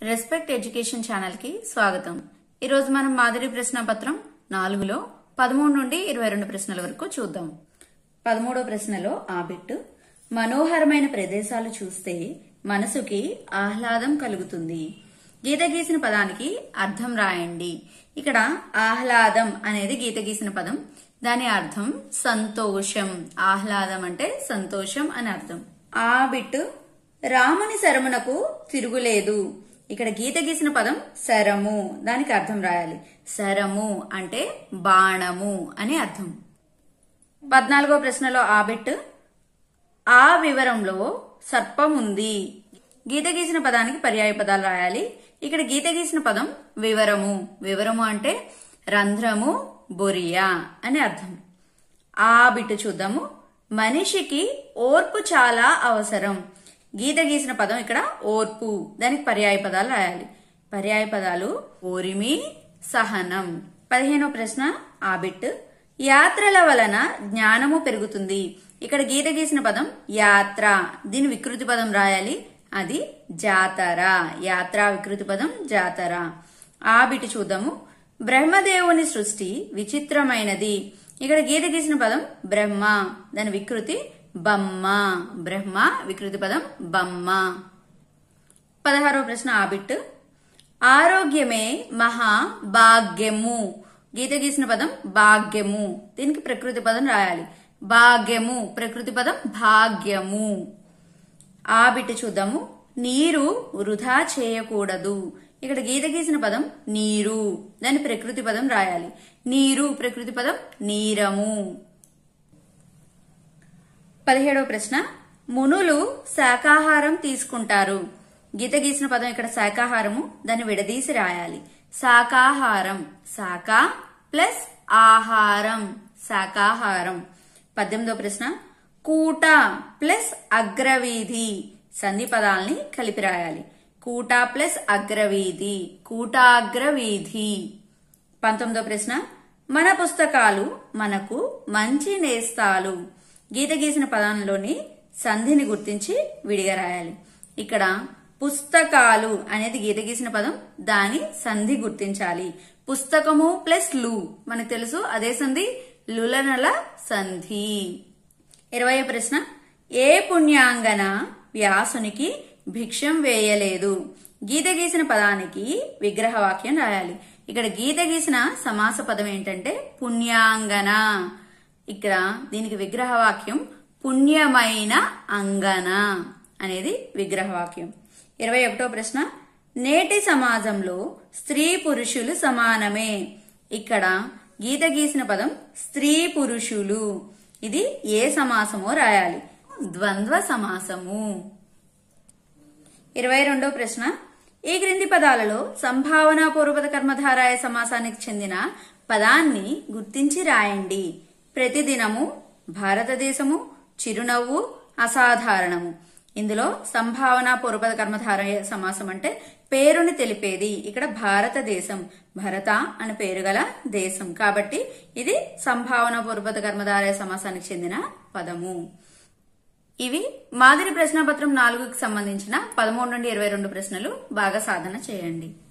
respect education channel కి స్వాగతం ఈరోజు మనం మాదిరి ప్రశ్న పత్రం నాలుగులో పదమూడు నుండి ఇరవై రెండు ప్రశ్నల వరకు చూద్దాం పదమూడో ప్రశ్నలో ఆ బిట్ మనోహరమైన ప్రదేశాలు చూస్తే మనసుకి ఆహ్లాదం కలుగుతుంది గీత గీసిన పదానికి అర్థం రాయండి ఇక్కడ ఆహ్లాదం అనేది గీత గీసిన పదం దాని అర్థం సంతోషం ఆహ్లాదం అంటే సంతోషం అని అర్థం ఆ బిట్టు రాముని శరమునకు తిరుగులేదు ఇక్కడ గీత గీసిన పదం శరము దానికి అర్థం రాయాలి శరము అంటే బాణము అని అర్థం పద్నాలుగో ప్రశ్నలో ఆ బిట్ ఆ వివరంలో సర్పం ఉంది గీత గీసిన పదానికి పర్యాయ పదాలు రాయాలి ఇక్కడ గీత గీసిన పదం వివరము వివరము అంటే రంధ్రము బొరియా అని అర్థం ఆ బిట్టు చూద్దాము మనిషికి ఓర్పు చాలా అవసరం గీత గీసిన పదం ఇక్కడ ఓర్పు దానికి పర్యాయ పదాలు రాయాలి పర్యాయ పదాలు ఓరిమి సహనం పదిహేనో ప్రశ్న ఆ బిట్ యాత్రల వలన జ్ఞానము పెరుగుతుంది ఇక్కడ గీత గీసిన పదం యాత్ర దీని వికృతి పదం రాయాలి అది జాతర యాత్ర వికృతి పదం జాతర ఆ బిటి చూద్దాము బ్రహ్మదేవుని సృష్టి విచిత్రమైనది ఇక్కడ గీత గీసిన పదం బ్రహ్మ దాని వికృతి బమ్మ బ్రహ్మ వికృతి పదం బమ్మ పదహారో ప్రశ్న ఆ బిట్ ఆరోగ్యమే మహా భాగ్యము గీత గీసిన పదం భాగ్యము దీనికి ప్రకృతి పదం రాయాలి భాగ్యము ప్రకృతి పదం భాగ్యము ఆ బిట్ చూద్దాము నీరు వృధా చేయకూడదు ఇక్కడ గీత గీసిన పదం నీరు దాని ప్రకృతి పదం రాయాలి నీరు ప్రకృతి పదం నీరము పదిహేడవ ప్రశ్న మునులు శాకాహారం తీసుకుంటారు గీత గీసిన పదం ఇక్కడ శాకాహారము దాన్ని విడదీసి రాయాలి శాకాహారం శాకా ప్లస్ ఆహారం శాకాహారం పద్దెనిమిదో ప్రశ్న కూట ప్లస్ అగ్రవీధి సంధి పదాల్ని కలిపి రాయాలి కూట ప్లస్ అగ్రవీధి కూటాగ్రవీధి పంతొమ్మిదో ప్రశ్న మన పుస్తకాలు మనకు మంచి నేస్తాలు గీత గీసిన పదంలోని సంధిని గుర్తించి విడిగా రాయాలి ఇక్కడ పుస్తకాలు అనేది గీత గీసిన పదం దాని సంధి గుర్తించాలి పుస్తకము ప్లస్ లు మనకు తెలుసు అదే సంధి లులనల సంధి ఇరవై ప్రశ్న ఏ పుణ్యాంగన వ్యాసునికి భిక్షం వేయలేదు గీత గీసిన పదానికి విగ్రహవాక్యం రాయాలి ఇక్కడ గీత గీసిన సమాస పదం ఏంటంటే పుణ్యాంగన ఇక్కడ దీనికి విగ్రహవాక్యం పుణ్యమైన అంగన అనేది విగ్రహవాక్యం ఇరవై ఒకటో ప్రశ్న నేటి సమాజంలో స్త్రీ పురుషులు సమానమే ఇక్కడ గీత గీసిన పదం స్త్రీ పురుషులు ఇది ఏ సమాసమో రాయాలి ద్వంద్వ సమాసము ఇరవై రెండో ప్రశ్న ఈ క్రింది పదాలలో సంభావన పూర్వపద కర్మధారాయ సమాసానికి చెందిన పదాన్ని గుర్తించి రాయండి ప్రతిదినము భారతదేశము చిరునవ్వు అసాధారణము ఇందులో సంభావన పూర్వపద కర్మధారయ సమాసం అంటే పేరుని తెలిపేది ఇక్కడ భారతదేశం భరత అని పేరు గల దేశం కాబట్టి ఇది సంభావన పూర్వపద కర్మధారయ సమాసానికి చెందిన పదము ఇవి మాదిరి ప్రశ్నపత్రం నాలుగుకి సంబంధించిన పదమూడు నుండి ఇరవై రెండు ప్రశ్నలు బాగా సాధన చేయండి